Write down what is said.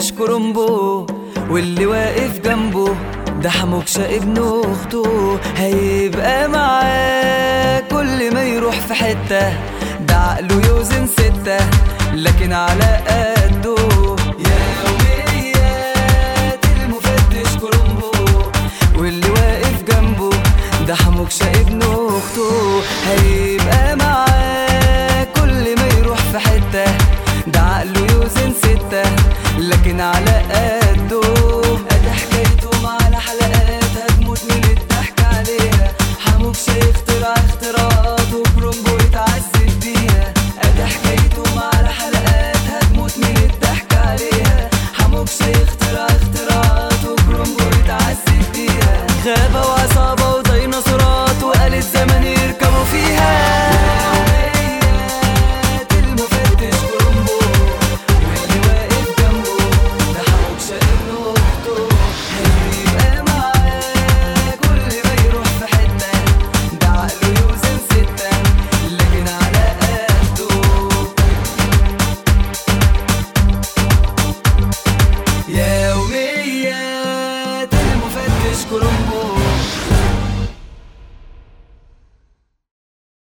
مفتش كرومبو واللي واقف جنبه ده حموكشة ابن اخته هيبقى معاه كل ما يروح في حتة ده عقله يوزن ستة لكن على قده يا يوميات المفتش كرومبو واللي واقف جنبه ده حموكشة ابن اخته هيبقى معاه كل ما يروح في حتة ده عقله يوزن ستة لكن على قده